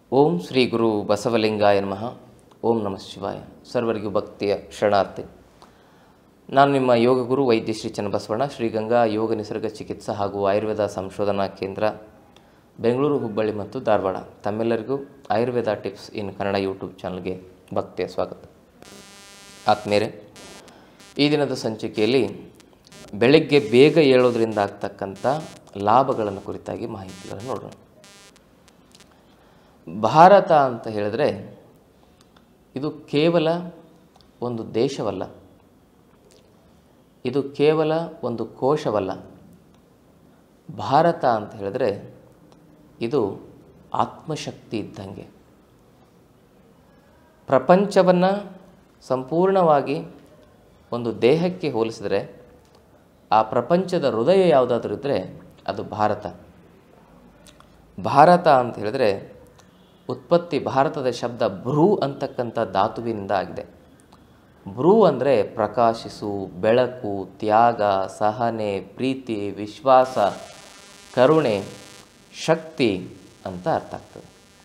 ಓಂ ಶ್ರೀ ಗುರು ಬಸವಲಿಂಗಾಯ ನಮಃ ಓಂ ನಮಃ ಶಿವಾಯ ಸರ್ವರಿಗೂ ಭಕ್ತಿಯ ಶರಣಾರ್ಥಿ ನಾನು ನಿಮ್ಮ ಯೋಗ ಗುರು ವೈದ್ಯ ಶ್ರೀ ಚನ್ನಬಸವಣ್ಣ ಶ್ರೀಗಂಗಾ ಯೋಗ ನಿಸರ್ಗ ಚಿಕಿತ್ಸಾ ಹಾಗೂ ಆಯುರ್ವೇದ ಸಂಶೋಧನಾ ಕೇಂದ್ರ ಬೆಂಗಳೂರು ಹುಬ್ಬಳ್ಳಿ ಮತ್ತು ಧಾರವಾಡ ತಮ್ಮೆಲ್ಲರಿಗೂ Ayurveda tips in Kannada YouTube ಚಾನಲ್ಗೆ ಭಕ್ತಿಯ ಸ್ವಾಗತ ಆತ್ಮೇರೆ ಈ ದಿನದ ಸಂಚಿಕೆಯಲ್ಲಿ ಬೆಳಗ್ಗೆ ಬೇಗ ಏಳೋದ್ರಿಂದ ಆಗ್ತಕ್ಕಂಥ ಲಾಭಗಳನ್ನು ಕುರಿತಾಗಿ ಮಾಹಿತಿಗಳನ್ನು ನೋಡೋಣ ಭಾರತ ಅಂತ ಹೇಳಿದ್ರೆ ಇದು ಕೇವಲ ಒಂದು ದೇಶವಲ್ಲ ಇದು ಕೇವಲ ಒಂದು ಕೋಶವಲ್ಲ ಭಾರತ ಅಂತ ಹೇಳಿದ್ರೆ ಇದು ಆತ್ಮಶಕ್ತಿ ಇದ್ದಂಗೆ ಪ್ರಪಂಚವನ್ನು ಸಂಪೂರ್ಣವಾಗಿ ಒಂದು ದೇಹಕ್ಕೆ ಹೋಲಿಸಿದರೆ ಆ ಪ್ರಪಂಚದ ಹೃದಯ ಯಾವುದಾದ್ರೂ ಇದ್ದರೆ ಅದು ಭಾರತ ಭಾರತ ಅಂತ ಹೇಳಿದ್ರೆ ಉತ್ಪತ್ತಿ ಭಾರತದ ಶಬ್ದ ಭ್ರೂ ಅಂತಕ್ಕಂಥ ಧಾತುವಿನಿಂದ ಆಗಿದೆ ಭ್ರೂ ಅಂದರೆ ಪ್ರಕಾಶಿಸು ಬೆಳಕು ತ್ಯಾಗ ಸಹನೆ ಪ್ರೀತಿ ವಿಶ್ವಾಸ ಕರುಣೆ ಶಕ್ತಿ ಅಂತ ಅರ್ಥ ಆಗ್ತದೆ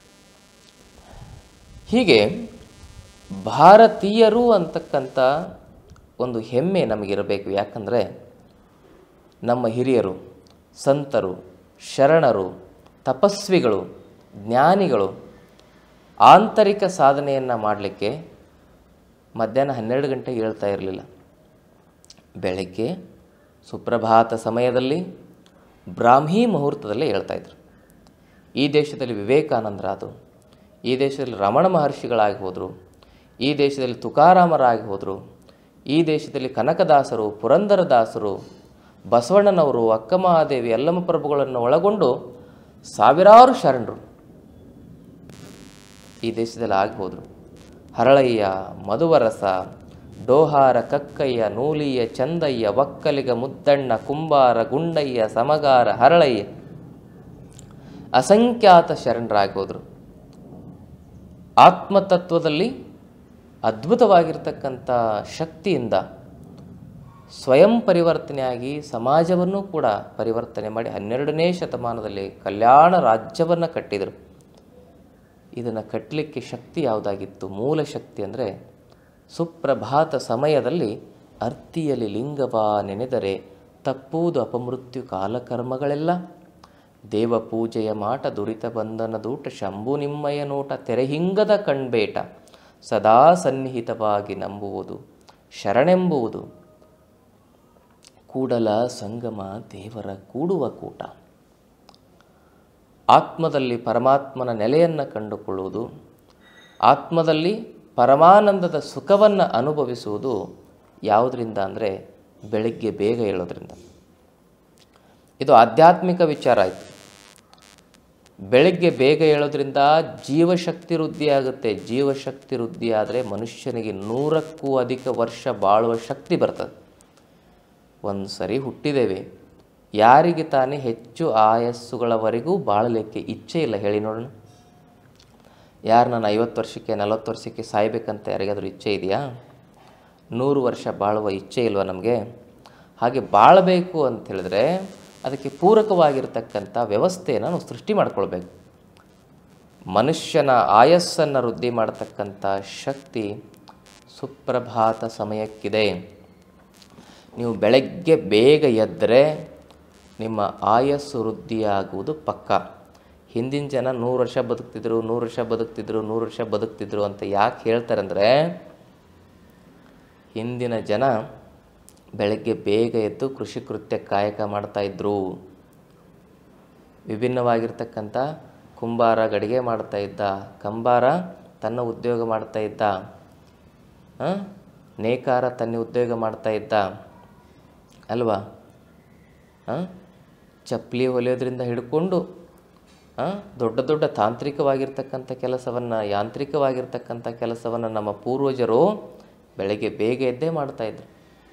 ಹೀಗೆ ಭಾರತೀಯರು ಅಂತಕ್ಕಂಥ ಒಂದು ಹೆಮ್ಮೆ ನಮಗಿರಬೇಕು ಯಾಕಂದರೆ ನಮ್ಮ ಹಿರಿಯರು ಸಂತರು ಶರಣರು ತಪಸ್ವಿಗಳು ಜ್ಞಾನಿಗಳು ಆಂತರಿಕ ಸಾಧನೆಯನ್ನು ಮಾಡಲಿಕ್ಕೆ ಮಧ್ಯಾಹ್ನ ಹನ್ನೆರಡು ಗಂಟೆಗೆ ಹೇಳ್ತಾ ಇರಲಿಲ್ಲ ಬೆಳಗ್ಗೆ ಸುಪ್ರಭಾತ ಸಮಯದಲ್ಲಿ ಬ್ರಾಹ್ಮಿ ಮುಹೂರ್ತದಲ್ಲೇ ಹೇಳ್ತಾಯಿದ್ರು ಈ ದೇಶದಲ್ಲಿ ವಿವೇಕಾನಂದರಾದರು ಈ ದೇಶದಲ್ಲಿ ರಮಣ ಮಹರ್ಷಿಗಳಾಗಿ ಹೋದರು ಈ ದೇಶದಲ್ಲಿ ತುಕಾರಾಮರಾಗಿ ಹೋದರು ಈ ದೇಶದಲ್ಲಿ ಕನಕದಾಸರು ಪುರಂದರದಾಸರು ಬಸವಣ್ಣನವರು ಅಕ್ಕಮಹಾದೇವಿ ಯಲ್ಲಮ್ಮ ಪ್ರಭುಗಳನ್ನು ಒಳಗೊಂಡು ಸಾವಿರಾರು ಶರಣರು ಈ ದೇಶದಲ್ಲಿ ಆಗಿ ಹೋದರು ಹರಳಯ್ಯ ಮಧುವರಸ ಡೋಹಾರ ಕಕ್ಕಯ್ಯ ನೂಲಿಯ ಚಂದಯ್ಯ ಒಕ್ಕಲಿಗ ಮುದ್ದಣ್ಣ ಕುಂಬಾರ ಗುಂಡಯ್ಯ ಸಮಗಾರ ಹರಳಯ್ಯ ಅಸಂಖ್ಯಾತ ಶರಣರಾಗಿ ಹೋದರು ಆತ್ಮತತ್ವದಲ್ಲಿ ಅದ್ಭುತವಾಗಿರ್ತಕ್ಕಂಥ ಶಕ್ತಿಯಿಂದ ಸ್ವಯಂ ಪರಿವರ್ತನೆಯಾಗಿ ಸಮಾಜವನ್ನು ಕೂಡ ಪರಿವರ್ತನೆ ಮಾಡಿ ಹನ್ನೆರಡನೇ ಶತಮಾನದಲ್ಲಿ ಕಲ್ಯಾಣ ರಾಜ್ಯವನ್ನು ಕಟ್ಟಿದರು ಇದನ್ನು ಕಟ್ಟಲಿಕ್ಕೆ ಶಕ್ತಿ ಯಾವುದಾಗಿತ್ತು ಮೂಲ ಶಕ್ತಿ ಅಂದರೆ ಸುಪ್ರಭಾತ ಸಮಯದಲ್ಲಿ ಅರ್ತಿಯಲ್ಲಿ ಲಿಂಗವ ನೆನೆದರೆ ತಪ್ಪುವುದು ಅಪಮೃತ್ಯು ಕಾಲಕರ್ಮಗಳೆಲ್ಲ ದೇವ ಪೂಜೆಯ ಮಾಟ ದುರಿತ ಬಂಧನ ದೂಟ ಶಂಭು ನಿಮ್ಮಯ ನೋಟ ತೆರೆಹಿಂಗದ ಕಣ್ಬೇಟ ಸದಾ ಸನ್ನಿಹಿತವಾಗಿ ನಂಬುವುದು ಶರಣೆಂಬುವುದು ಕೂಡಲ ಸಂಗಮ ದೇವರ ಕೂಡುವ ಕೂಟ ಆತ್ಮದಲ್ಲಿ ಪರಮಾತ್ಮನ ನೆಲೆಯನ್ನು ಕಂಡುಕೊಳ್ಳುವುದು ಆತ್ಮದಲ್ಲಿ ಪರಮಾನಂದದ ಸುಖವನ್ನು ಅನುಭವಿಸುವುದು ಯಾವುದರಿಂದ ಅಂದರೆ ಬೆಳಗ್ಗೆ ಬೇಗ ಏಳೋದ್ರಿಂದ ಇದು ಆಧ್ಯಾತ್ಮಿಕ ವಿಚಾರ ಆಯಿತು ಬೆಳಗ್ಗೆ ಬೇಗ ಏಳೋದ್ರಿಂದ ಜೀವಶಕ್ತಿ ವೃದ್ಧಿ ಆಗುತ್ತೆ ಜೀವಶಕ್ತಿ ವೃದ್ಧಿ ಆದರೆ ಮನುಷ್ಯನಿಗೆ ನೂರಕ್ಕೂ ಅಧಿಕ ವರ್ಷ ಬಾಳುವ ಶಕ್ತಿ ಬರ್ತದೆ ಒಂದು ಸರಿ ಹುಟ್ಟಿದ್ದೇವೆ ಯಾರಿಗೆ ತಾನೇ ಹೆಚ್ಚು ಆಯಸ್ಸುಗಳವರೆಗೂ ಬಾಳಲಿಕ್ಕೆ ಇಚ್ಛೆ ಇಲ್ಲ ಹೇಳಿ ನೋಡೋಣ ಯಾರು ನಾನು ಐವತ್ತು ವರ್ಷಕ್ಕೆ ನಲವತ್ತು ವರ್ಷಕ್ಕೆ ಸಾಯಬೇಕಂತ ಯಾರಿಗಾದರೂ ಇಚ್ಛೆ ಇದೆಯಾ ನೂರು ವರ್ಷ ಬಾಳುವ ಇಚ್ಛೆ ಇಲ್ವಾ ನಮಗೆ ಹಾಗೆ ಬಾಳಬೇಕು ಅಂತ ಹೇಳಿದ್ರೆ ಅದಕ್ಕೆ ಪೂರಕವಾಗಿರ್ತಕ್ಕಂಥ ವ್ಯವಸ್ಥೆಯನ್ನು ನಾವು ಸೃಷ್ಟಿ ಮಾಡ್ಕೊಳ್ಬೇಕು ಮನುಷ್ಯನ ಆಯಸ್ಸನ್ನು ವೃದ್ಧಿ ಮಾಡತಕ್ಕಂಥ ಶಕ್ತಿ ಸುಪ್ರಭಾತ ಸಮಯಕ್ಕಿದೆ ನೀವು ಬೆಳಗ್ಗೆ ಬೇಗ ಎದ್ದರೆ ನಿಮ್ಮ ಆಯಸ್ಸು ವೃದ್ಧಿಯಾಗುವುದು ಪಕ್ಕ ಹಿಂದಿನ ಜನ ನೂರು ವರ್ಷ ಬದುಕ್ತಿದ್ರು ನೂರು ವರ್ಷ ಬದುಕ್ತಿದ್ರು ನೂರು ವರ್ಷ ಬದುಕ್ತಿದ್ರು ಅಂತ ಯಾಕೆ ಹೇಳ್ತಾರೆ ಅಂದರೆ ಹಿಂದಿನ ಜನ ಬೆಳಗ್ಗೆ ಬೇಗ ಎದ್ದು ಕೃಷಿ ಕೃತ್ಯ ಕಾಯಕ ಮಾಡ್ತಾಯಿದ್ರು ವಿಭಿನ್ನವಾಗಿರ್ತಕ್ಕಂಥ ಕುಂಬಾರ ಗಡಿಗೆ ಮಾಡ್ತಾ ಇದ್ದ ಕಂಬಾರ ತನ್ನ ಉದ್ಯೋಗ ಮಾಡ್ತಾ ಇದ್ದ ನೇಕಾರ ತನ್ನ ಉದ್ಯೋಗ ಮಾಡ್ತಾ ಇದ್ದ ಅಲ್ವಾ ಚಪ್ಪಲಿ ಹೊಲಿಯೋದ್ರಿಂದ ಹಿಡ್ಕೊಂಡು ದೊಡ್ಡ ದೊಡ್ಡ ತಾಂತ್ರಿಕವಾಗಿರ್ತಕ್ಕಂಥ ಕೆಲಸವನ್ನು ಯಾಂತ್ರಿಕವಾಗಿರ್ತಕ್ಕಂಥ ಕೆಲಸವನ್ನು ನಮ್ಮ ಪೂರ್ವಜರು ಬೆಳಗ್ಗೆ ಬೇಗ ಎದ್ದೇ ಮಾಡ್ತಾಯಿದ್ರು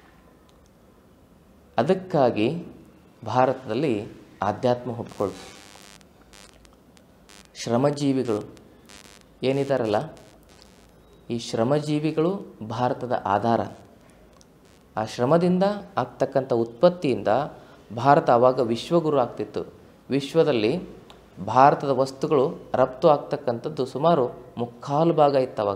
ಅದಕ್ಕಾಗಿ ಭಾರತದಲ್ಲಿ ಆಧ್ಯಾತ್ಮ ಒಪ್ಕೊಳ್ತು ಶ್ರಮಜೀವಿಗಳು ಏನಿದಾರಲ್ಲ ಈ ಶ್ರಮಜೀವಿಗಳು ಭಾರತದ ಆಧಾರ ಆ ಶ್ರಮದಿಂದ ಆಗ್ತಕ್ಕಂಥ ಉತ್ಪತ್ತಿಯಿಂದ ಭಾರತ ಆವಾಗ ವಿಶ್ವಗುರು ಆಗ್ತಿತ್ತು ವಿಶ್ವದಲ್ಲಿ ಭಾರತದ ವಸ್ತುಗಳು ರಫ್ತು ಆಗ್ತಕ್ಕಂಥದ್ದು ಸುಮಾರು ಮುಕ್ಕಾಲು ಭಾಗ ಇತ್ತು ಅವಾಗ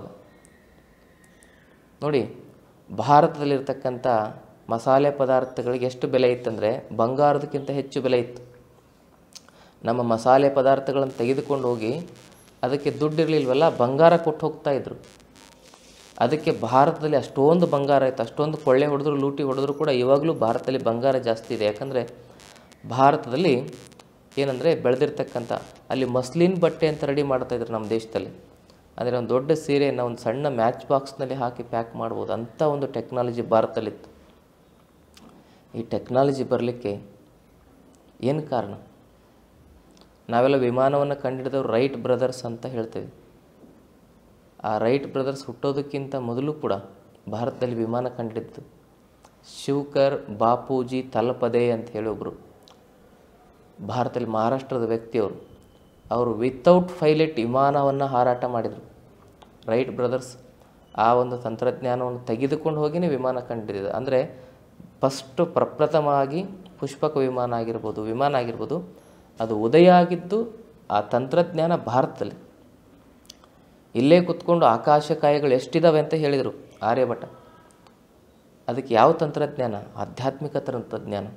ನೋಡಿ ಭಾರತದಲ್ಲಿರ್ತಕ್ಕಂಥ ಮಸಾಲೆ ಪದಾರ್ಥಗಳಿಗೆ ಎಷ್ಟು ಬೆಲೆ ಇತ್ತಂದರೆ ಬಂಗಾರದಕ್ಕಿಂತ ಹೆಚ್ಚು ಬೆಲೆ ಇತ್ತು ನಮ್ಮ ಮಸಾಲೆ ಪದಾರ್ಥಗಳನ್ನು ತೆಗೆದುಕೊಂಡು ಹೋಗಿ ಅದಕ್ಕೆ ದುಡ್ಡು ಇರಲಿಲ್ವಲ್ಲ ಬಂಗಾರ ಕೊಟ್ಟು ಹೋಗ್ತಾ ಇದ್ರು ಅದಕ್ಕೆ ಭಾರತದಲ್ಲಿ ಅಷ್ಟೊಂದು ಬಂಗಾರ ಇತ್ತು ಅಷ್ಟೊಂದು ಕೊಳ್ಳೆ ಹೊಡೆದ್ರು ಲೂಟಿ ಹೊಡೆದ್ರು ಕೂಡ ಇವಾಗಲೂ ಭಾರತದಲ್ಲಿ ಬಂಗಾರ ಜಾಸ್ತಿ ಇದೆ ಯಾಕಂದರೆ ಭಾರತದಲ್ಲಿ ಏನಂದರೆ ಬೆಳೆದಿರ್ತಕ್ಕಂಥ ಅಲ್ಲಿ ಮಸ್ಲಿನ್ ಬಟ್ಟೆ ಅಂತ ರೆಡಿ ಮಾಡ್ತಾಯಿದ್ರು ನಮ್ಮ ದೇಶದಲ್ಲಿ ಅಂದರೆ ಒಂದು ದೊಡ್ಡ ಸೀರೆಯನ್ನು ಒಂದು ಸಣ್ಣ ಮ್ಯಾಚ್ ಬಾಕ್ಸ್ನಲ್ಲಿ ಹಾಕಿ ಪ್ಯಾಕ್ ಮಾಡ್ಬೋದು ಅಂಥ ಒಂದು ಟೆಕ್ನಾಲಜಿ ಭಾರತದಲ್ಲಿತ್ತು ಈ ಟೆಕ್ನಾಲಜಿ ಬರಲಿಕ್ಕೆ ಏನು ಕಾರಣ ನಾವೆಲ್ಲ ವಿಮಾನವನ್ನು ಕಂಡುಹಿಡಿದವರು ರೈಟ್ ಬ್ರದರ್ಸ್ ಅಂತ ಹೇಳ್ತೇವೆ ಆ ರೈಟ್ ಬ್ರದರ್ಸ್ ಹುಟ್ಟೋದಕ್ಕಿಂತ ಮೊದಲು ಕೂಡ ಭಾರತದಲ್ಲಿ ವಿಮಾನ ಕಂಡಿದ್ದು ಶಿವಕರ್ ಬಾಪೂಜಿ ತಲಪದೆ ಅಂತ ಹೇಳಿ ಒಬ್ಬರು ಭಾರತದಲ್ಲಿ ಮಹಾರಾಷ್ಟ್ರದ ವ್ಯಕ್ತಿಯವರು ಅವರು ವಿತೌಟ್ ಪೈಲಟ್ ವಿಮಾನವನ್ನು ಹಾರಾಟ ಮಾಡಿದರು ರೈಟ್ ಬ್ರದರ್ಸ್ ಆ ಒಂದು ತಂತ್ರಜ್ಞಾನವನ್ನು ತೆಗೆದುಕೊಂಡು ಹೋಗಿನೇ ವಿಮಾನ ಕಂಡಿದ್ದು ಅಂದರೆ ಫಸ್ಟು ಪ್ರಪ್ರಥಮವಾಗಿ ಪುಷ್ಪಕ ವಿಮಾನ ಆಗಿರ್ಬೋದು ವಿಮಾನ ಆಗಿರ್ಬೋದು ಅದು ಉದಯ ಆಗಿದ್ದು ಆ ತಂತ್ರಜ್ಞಾನ ಭಾರತದಲ್ಲಿ ಇಲ್ಲೇ ಕೂತ್ಕೊಂಡು ಆಕಾಶಕಾಯಗಳು ಎಷ್ಟಿದ್ದಾವೆ ಅಂತ ಹೇಳಿದರು ಆರ್ಯಭಟ ಅದಕ್ಕೆ ಯಾವ ತಂತ್ರಜ್ಞಾನ ಆಧ್ಯಾತ್ಮಿಕ ತಂತ್ರಜ್ಞಾನ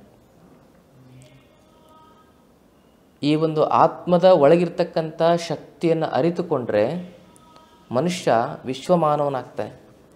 ಈ ಒಂದು ಆತ್ಮದ ಒಳಗಿರ್ತಕ್ಕಂಥ ಶಕ್ತಿಯನ್ನು ಅರಿತುಕೊಂಡ್ರೆ ಮನುಷ್ಯ ವಿಶ್ವಮಾನವನಾಗ್ತಾನೆ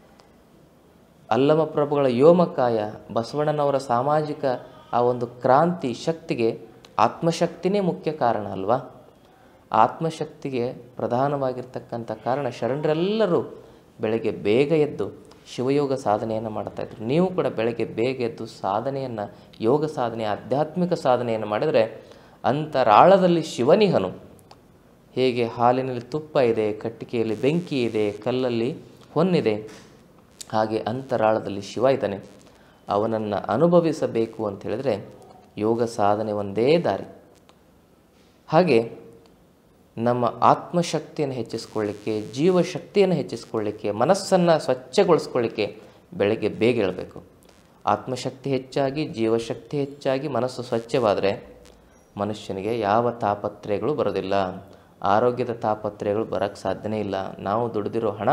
ಅಲ್ಲಮ ಪ್ರಭುಗಳ ಯೋಮಕಾಯ ಬಸವಣ್ಣನವರ ಸಾಮಾಜಿಕ ಆ ಒಂದು ಕ್ರಾಂತಿ ಶಕ್ತಿಗೆ ಆತ್ಮಶಕ್ತಿನೇ ಮುಖ್ಯ ಕಾರಣ ಅಲ್ವಾ ಆತ್ಮಶಕ್ತಿಗೆ ಪ್ರಧಾನವಾಗಿರ್ತಕ್ಕಂಥ ಕಾರಣ ಶರಣರೆಲ್ಲರೂ ಬೆಳಗ್ಗೆ ಬೇಗ ಎದ್ದು ಶಿವಯೋಗ ಸಾಧನೆಯನ್ನು ಮಾಡ್ತಾಯಿದ್ರು ನೀವು ಕೂಡ ಬೆಳಗ್ಗೆ ಬೇಗ ಎದ್ದು ಸಾಧನೆಯನ್ನು ಯೋಗ ಸಾಧನೆ ಆಧ್ಯಾತ್ಮಿಕ ಸಾಧನೆಯನ್ನು ಮಾಡಿದರೆ ಅಂತರಾಳದಲ್ಲಿ ಶಿವನಿಹನು ಹೇಗೆ ಹಾಲಿನಲ್ಲಿ ತುಪ್ಪ ಇದೆ ಕಟ್ಟಿಗೆಯಲ್ಲಿ ಬೆಂಕಿ ಇದೆ ಕಲ್ಲಲ್ಲಿ ಹೊನ್ನಿದೆ ಹಾಗೆ ಅಂತರಾಳದಲ್ಲಿ ಶಿವ ಇದ್ದಾನೆ ಅವನನ್ನು ಅನುಭವಿಸಬೇಕು ಅಂತ ಹೇಳಿದರೆ ಯೋಗ ಸಾಧನೆ ಒಂದೇ ದಾರಿ ಹಾಗೆ ನಮ್ಮ ಆತ್ಮಶಕ್ತಿಯನ್ನು ಹೆಚ್ಚಿಸ್ಕೊಳ್ಳಿಕ್ಕೆ ಜೀವಶಕ್ತಿಯನ್ನು ಹೆಚ್ಚಿಸ್ಕೊಳ್ಳಿಕ್ಕೆ ಮನಸ್ಸನ್ನು ಸ್ವಚ್ಛಗೊಳಿಸ್ಕೊಳ್ಳಿಕ್ಕೆ ಬೆಳಗ್ಗೆ ಬೇಗ ಏಳಬೇಕು ಆತ್ಮಶಕ್ತಿ ಹೆಚ್ಚಾಗಿ ಜೀವಶಕ್ತಿ ಹೆಚ್ಚಾಗಿ ಮನಸ್ಸು ಸ್ವಚ್ಛವಾದರೆ ಮನುಷ್ಯನಿಗೆ ಯಾವ ತಾಪತ್ರಯಗಳು ಬರೋದಿಲ್ಲ ಆರೋಗ್ಯದ ತಾಪತ್ರಯಗಳು ಬರೋಕ್ಕೆ ಸಾಧ್ಯನೇ ಇಲ್ಲ ನಾವು ದುಡಿದಿರೋ ಹಣ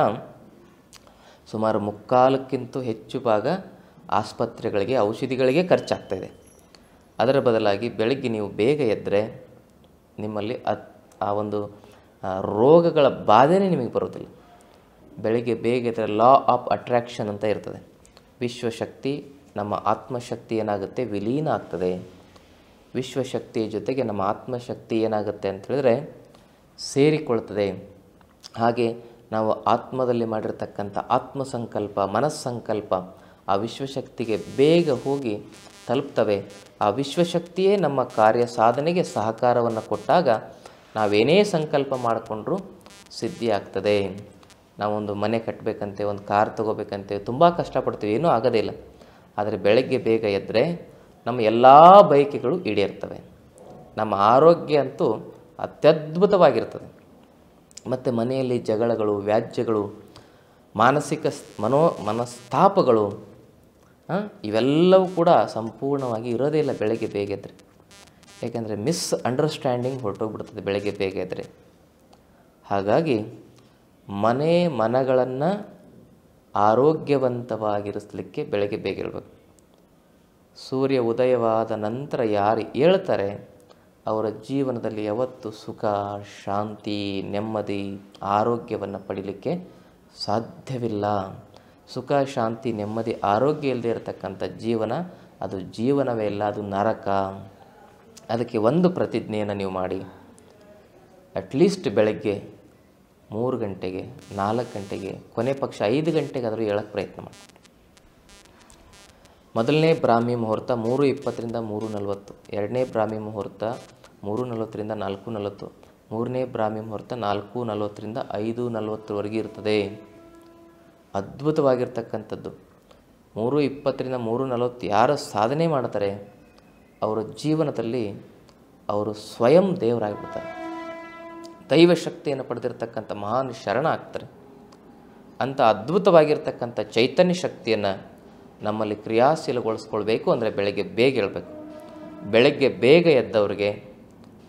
ಸುಮಾರು ಮುಕ್ಕಾಲಕ್ಕಿಂತ ಹೆಚ್ಚು ಭಾಗ ಆಸ್ಪತ್ರೆಗಳಿಗೆ ಔಷಧಿಗಳಿಗೆ ಖರ್ಚಾಗ್ತಾಯಿದೆ ಅದರ ಬದಲಾಗಿ ಬೆಳಗ್ಗೆ ನೀವು ಬೇಗ ಎದ್ದರೆ ನಿಮ್ಮಲ್ಲಿ ಅತ್ ಆ ಒಂದು ಆ, ರೋಗಗಳ ಬಾಧೆನೇ ನಿಮಗೆ ಬರೋದಿಲ್ಲ ಬೆಳಗ್ಗೆ ಬೇಗ ಎದ್ದರೆ ಲಾ ಆಫ್ ಅಟ್ರ್ಯಾಕ್ಷನ್ ಅಂತ ಇರ್ತದೆ ವಿಶ್ವಶಕ್ತಿ ನಮ್ಮ ಆತ್ಮಶಕ್ತಿ ಏನಾಗುತ್ತೆ ವಿಲೀನ ಆಗ್ತದೆ ವಿಶ್ವಶಕ್ತಿಯ ಜೊತೆಗೆ ನಮ್ಮ ಆತ್ಮಶಕ್ತಿ ಏನಾಗುತ್ತೆ ಅಂತ ಹೇಳಿದ್ರೆ ಸೇರಿಕೊಳ್ತದೆ ಹಾಗೆ ನಾವು ಆತ್ಮದಲ್ಲಿ ಮಾಡಿರ್ತಕ್ಕಂಥ ಆತ್ಮಸಂಕಲ್ಪ ಮನಸ್ಸಂಕಲ್ಪ ಆ ವಿಶ್ವಶಕ್ತಿಗೆ ಬೇಗ ಹೋಗಿ ತಲುಪ್ತವೆ ಆ ವಿಶ್ವಶಕ್ತಿಯೇ ನಮ್ಮ ಕಾರ್ಯ ಸಾಧನೆಗೆ ಸಹಕಾರವನ್ನು ಕೊಟ್ಟಾಗ ನಾವೇನೇ ಸಂಕಲ್ಪ ಮಾಡಿಕೊಂಡ್ರೂ ಸಿದ್ಧಿ ಆಗ್ತದೆ ನಾವೊಂದು ಮನೆ ಕಟ್ಟಬೇಕಂತೆ ಒಂದು ಕಾರ್ ತೊಗೋಬೇಕಂತೆ ತುಂಬ ಕಷ್ಟಪಡ್ತೀವಿ ಏನೂ ಆಗೋದೇ ಇಲ್ಲ ಆದರೆ ಬೆಳಗ್ಗೆ ಬೇಗ ಎದ್ದರೆ ನಮ್ಮ ಎಲ್ಲ ಬಯಕೆಗಳು ಈಡೇರ್ತವೆ ನಮ್ಮ ಆರೋಗ್ಯ ಅಂತೂ ಅತ್ಯದ್ಭುತವಾಗಿರ್ತದೆ ಮತ್ತು ಮನೆಯಲ್ಲಿ ಜಗಳಗಳು ವ್ಯಾಜ್ಯಗಳು ಮಾನಸಿಕ ಸ್- ಮನೋ ಮನಸ್ತಾಪಗಳು ಆ, ಇವೆಲ್ಲವೂ ಕೂಡ ಸಂಪೂರ್ಣವಾಗಿ ಇರೋದೇ ಇಲ್ಲ ಬೆಳಗ್ಗೆ ಬೇಗ ಎದ್ದರೆ ಏಕೆಂದರೆ ಮಿಸ್ ಅಂಡರ್ಸ್ಟ್ಯಾಂಡಿಂಗ್ ಹೊರಟೋಗ್ಬಿಡ್ತದೆ ಬೆಳಗ್ಗೆ ಬೇಗ ಎದ್ದರೆ ಹಾಗಾಗಿ ಮನೆ ಮನಗಳನ್ನು ಆರೋಗ್ಯವಂತವಾಗಿರಿಸಲಿಕ್ಕೆ ಬೆಳಗ್ಗೆ ಬೇಗ ಏಳಬೇಕು ಸೂರ್ಯ ಉದಯವಾದ ನಂತರ ಯಾರು ಏಳ್ತಾರೆ ಅವರ ಜೀವನದಲ್ಲಿ ಯಾವತ್ತು ಸುಖ ಶಾಂತಿ ನೆಮ್ಮದಿ ಆರೋಗ್ಯವನ್ನು ಪಡೀಲಿಕ್ಕೆ ಸಾಧ್ಯವಿಲ್ಲ ಸುಖ ಶಾಂತಿ ನೆಮ್ಮದಿ ಆರೋಗ್ಯ ಇಲ್ಲದೆ ಇರತಕ್ಕಂಥ ಜೀವನ ಅದು ಜೀವನವೇ ಇಲ್ಲ ಅದು ನರಕ ಅದಕ್ಕೆ ಒಂದು ಪ್ರತಿಜ್ಞೆಯನ್ನು ನೀವು ಮಾಡಿ ಅಟ್ಲೀಸ್ಟ್ ಬೆಳಗ್ಗೆ ಮೂರು ಗಂಟೆಗೆ ನಾಲ್ಕು ಗಂಟೆಗೆ ಕೊನೆ ಪಕ್ಷ ಐದು ಗಂಟೆಗಾದರೂ ಹೇಳಕ್ಕೆ ಪ್ರಯತ್ನ ಮಾಡಿ ಮೊದಲನೇ ಬ್ರಾಹ್ಮಿ ಮುಹೂರ್ತ ಮೂರು ಇಪ್ಪತ್ತರಿಂದ ಮೂರು ನಲವತ್ತು ಎರಡನೇ ಬ್ರಾಹ್ಮಿ ಮುಹೂರ್ತ ಮೂರು ನಲವತ್ತರಿಂದ ನಾಲ್ಕು ನಲವತ್ತು ಮೂರನೇ ಬ್ರಾಹ್ಮಿ ಮುಹೂರ್ತ ನಾಲ್ಕು ನಲವತ್ತರಿಂದ ಐದು ನಲವತ್ತರವರೆಗೆ ಇರ್ತದೆ ಅದ್ಭುತವಾಗಿರ್ತಕ್ಕಂಥದ್ದು ಮೂರು ಇಪ್ಪತ್ತರಿಂದ ಮೂರು ನಲವತ್ತು ಯಾರು ಸಾಧನೆ ಮಾಡ್ತಾರೆ ಅವರ ಜೀವನದಲ್ಲಿ ಅವರು ಸ್ವಯಂ ದೇವರಾಗಿಬಿಡ್ತಾರೆ ದೈವ ಶಕ್ತಿಯನ್ನು ಪಡೆದಿರ್ತಕ್ಕಂಥ ಮಹಾನ್ ಶರಣ ಆಗ್ತಾರೆ ಅಂಥ ಅದ್ಭುತವಾಗಿರ್ತಕ್ಕಂಥ ಚೈತನ್ಯ ಶಕ್ತಿಯನ್ನು ನಮ್ಮಲ್ಲಿ ಕ್ರಿಯಾಶೀಲಗೊಳಿಸ್ಕೊಳ್ಬೇಕು ಅಂದರೆ ಬೆಳಗ್ಗೆ ಬೇಗ ಏಳಬೇಕು ಬೆಳಗ್ಗೆ ಬೇಗ ಎದ್ದವರಿಗೆ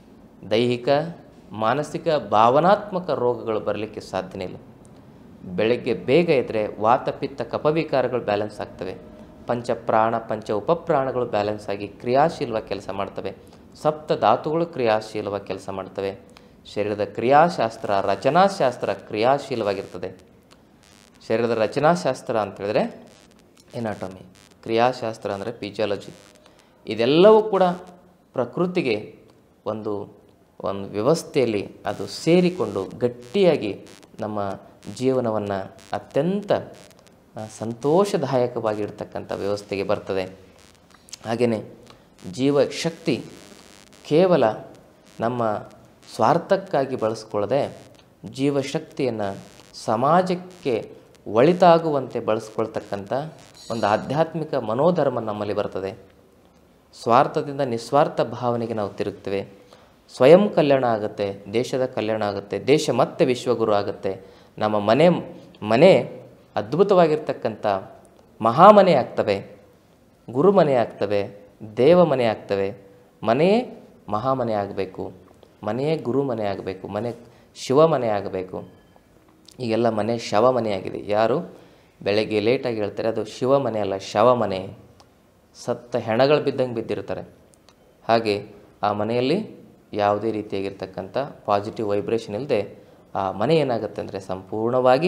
ದೈಹಿಕ ಮಾನಸಿಕ ಭಾವನಾತ್ಮಕ ರೋಗಗಳು ಬರಲಿಕ್ಕೆ ಸಾಧ್ಯನೇ ಇಲ್ಲ ಬೆಳಗ್ಗೆ ಬೇಗ ಇದ್ದರೆ ವಾತ ಪಿತ್ತ ಕಫವಿಕಾರಗಳು ಬ್ಯಾಲೆನ್ಸ್ ಆಗ್ತವೆ ಪಂಚ ಪ್ರಾಣ ಪಂಚ ಉಪಪ್ರಾಣಗಳು ಬ್ಯಾಲೆನ್ಸ್ ಆಗಿ ಕ್ರಿಯಾಶೀಲವಾಗಿ ಕೆಲಸ ಮಾಡ್ತವೆ ಸಪ್ತ ಧಾತುಗಳು ಕ್ರಿಯಾಶೀಲವಾಗಿ ಕೆಲಸ ಮಾಡ್ತವೆ ಶರೀರದ ಕ್ರಿಯಾಶಾಸ್ತ್ರ ರಚನಾಶಾಸ್ತ್ರ ಕ್ರಿಯಾಶೀಲವಾಗಿರ್ತದೆ ಶರೀರದ ರಚನಾಶಾಸ್ತ್ರ ಅಂತ ಹೇಳಿದ್ರೆ ಎನಾಟಮಿ ಕ್ರಿಯಾಶಾಸ್ತ್ರ ಅಂದರೆ ಫಿಸಿಯಾಲಜಿ ಇದೆಲ್ಲವೂ ಕೂಡ ಪ್ರಕೃತಿಗೆ ಒಂದು ಒಂದು ವ್ಯವಸ್ಥೆಯಲ್ಲಿ ಅದು ಸೇರಿಕೊಂಡು ಗಟ್ಟಿಯಾಗಿ ನಮ್ಮ ಜೀವನವನ್ನು ಅತ್ಯಂತ ಆ, ಸಂತೋಷದಾಯಕವಾಗಿರ್ತಕ್ಕಂಥ ವ್ಯವಸ್ಥೆಗೆ ಬರ್ತದೆ ಹಾಗೆಯೇ ಜೀವ ಶಕ್ತಿ ಕೇವಲ ನಮ್ಮ ಸ್ವಾರ್ಥಕ್ಕಾಗಿ ಬಳಸ್ಕೊಳ್ಳದೆ ಜೀವಶಕ್ತಿಯನ್ನು ಸಮಾಜಕ್ಕೆ ಒಳಿತಾಗುವಂತೆ ಬಳಸ್ಕೊಳ್ತಕ್ಕಂಥ ಒಂದು ಆಧ್ಯಾತ್ಮಿಕ ಮನೋಧರ್ಮ ನಮ್ಮಲ್ಲಿ ಬರ್ತದೆ ಸ್ವಾರ್ಥದಿಂದ ನಿಸ್ವಾರ್ಥ ಭಾವನೆಗೆ ನಾವು ತಿರುಗ್ತೇವೆ ಸ್ವಯಂ ಕಲ್ಯಾಣ ಆಗುತ್ತೆ ದೇಶದ ಕಲ್ಯಾಣ ಆಗುತ್ತೆ ದೇಶ ಮತ್ತೆ ವಿಶ್ವಗುರು ಆಗುತ್ತೆ ನಮ್ಮ ಮನೆ ಮನೆ ಅದ್ಭುತವಾಗಿರ್ತಕ್ಕಂಥ ಮಹಾಮನೆ ಆಗ್ತವೆ ಗುರುಮನೆ ಆಗ್ತವೆ ದೇವ ಮನೆ ಆಗ್ತವೆ ಮನೆಯೇ ಮಹಾಮನೆ ಆಗಬೇಕು ಮನೆಯೇ ಗುರು ಮನೆ ಆಗಬೇಕು ಮನೆ ಶಿವ ಮನೆ ಆಗಬೇಕು ಈಗೆಲ್ಲ ಮನೆ ಶವ ಮನೆಯಾಗಿದೆ ಯಾರು ಬೆಳಗ್ಗೆ ಲೇಟಾಗಿ ಹೇಳ್ತಾರೆ ಅದು ಶಿವ ಮನೆ ಅಲ್ಲ ಶವ ಮನೆ ಸತ್ತ ಹೆಣಗಳು ಬಿದ್ದಂಗೆ ಬಿದ್ದಿರ್ತಾರೆ ಹಾಗೆ ಆ ಮನೆಯಲ್ಲಿ ಯಾವುದೇ ರೀತಿಯಾಗಿರ್ತಕ್ಕಂಥ ಪಾಸಿಟಿವ್ ವೈಬ್ರೇಷನ್ ಇಲ್ಲದೆ ಆ ಮನೆ ಏನಾಗುತ್ತೆ ಅಂದರೆ ಸಂಪೂರ್ಣವಾಗಿ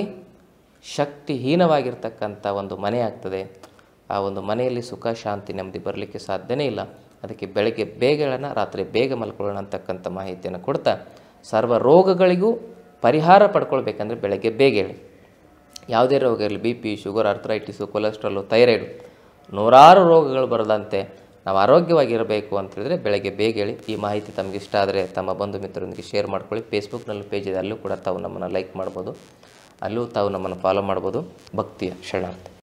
ಶಕ್ತಿಹೀನವಾಗಿರ್ತಕ್ಕಂಥ ಒಂದು ಮನೆ ಆಗ್ತದೆ ಆ ಒಂದು ಮನೆಯಲ್ಲಿ ಸುಖ ಶಾಂತಿ ನೆಮ್ಮದಿ ಬರಲಿಕ್ಕೆ ಸಾಧ್ಯನೇ ಇಲ್ಲ ಅದಕ್ಕೆ ಬೆಳಗ್ಗೆ ಬೇಗ ಹೇಳೋಣ ರಾತ್ರಿ ಬೇಗ ಮಲ್ಕೊಳ್ಳೋಣ ಅಂತಕ್ಕಂಥ ಮಾಹಿತಿಯನ್ನು ಕೊಡ್ತಾ ಸರ್ವ ರೋಗಗಳಿಗೂ ಪರಿಹಾರ ಪಡ್ಕೊಳ್ಬೇಕಂದ್ರೆ ಬೆಳಗ್ಗೆ ಬೇಗ ಹೇಳಿ ಯಾವುದೇ ರೋಗ ಇರಲಿ B P sugar arthritis cholesterol thyroid ನೂರಾರು ರೋಗಗಳು ಬರದಂತೆ ನಾವು ಆರೋಗ್ಯವಾಗಿರಬೇಕು ಅಂತ ಹೇಳಿದ್ರೆ ಬೆಳಗ್ಗೆ ಬೇಗ ಹೇಳಿ ಈ ಮಾಹಿತಿ ತಮಗೆ ಇಷ್ಟ ಆದರೆ ತಮ್ಮ ಬಂಧು ಮಿತ್ರರೊಂದಿಗೆ ಶೇರ್ ಮಾಡ್ಕೊಳ್ಳಿ ಫೇಸ್ಬುಕ್ನಲ್ಲಿ ಪೇಜ್ ಇದೆ ಅಲ್ಲೂ ಕೂಡ ತಾವು ನಮ್ಮನ್ನು ಲೈಕ್ ಮಾಡ್ಬೋದು ಅಲ್ಲೂ ತಾವು ನಮ್ಮನ್ನು ಫಾಲೋ ಮಾಡ್ಬೋದು ಭಕ್ತಿಯ ಶರಣಾರ್ಥಿ